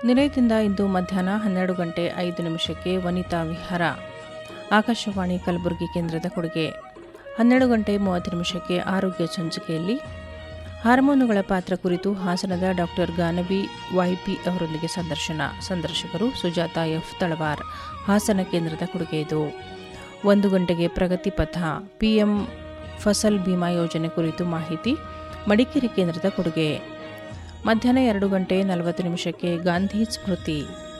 ನಿಲಯದಿಂದ ಇಂದು ಮಧ್ಯಾಹ್ನ ಹನ್ನೆರಡು ಗಂಟೆ ಐದು ನಿಮಿಷಕ್ಕೆ ವನಿತಾ ವಿಹಾರ ಆಕಾಶವಾಣಿ ಕಲಬುರಗಿ ಕೇಂದ್ರದ ಕೊಡುಗೆ ಹನ್ನೆರಡು ಗಂಟೆ ಮೂವತ್ತು ನಿಮಿಷಕ್ಕೆ ಆರೋಗ್ಯ ಸಂಚಿಕೆಯಲ್ಲಿ ಹಾರ್ಮೋನುಗಳ ಪಾತ್ರ ಕುರಿತು ಹಾಸನದ ಡಾಕ್ಟರ್ ಗಾನವಿ ವೈಪಿ ಅವರೊಂದಿಗೆ ಸಂದರ್ಶನ ಸಂದರ್ಶಕರು ಸುಜಾತ ಎಫ್ ತಳವಾರ್ ಹಾಸನ ಕೇಂದ್ರದ ಕೊಡುಗೆ ಇದು ಒಂದು ಗಂಟೆಗೆ ಪ್ರಗತಿ ಪಥ ಪಿಎಂ ಫಸಲ್ ಬಿಮಾ ಯೋಜನೆ ಕುರಿತು ಮಾಹಿತಿ ಮಡಿಕೇರಿ ಕೇಂದ್ರದ ಕೊಡುಗೆ ಮಧ್ಯಾಹ್ನ ಎರಡು ಗಂಟೆ ನಲವತ್ತು ನಿಮಿಷಕ್ಕೆ ಗಾಂಧಿ ಸ್ಮೃತಿ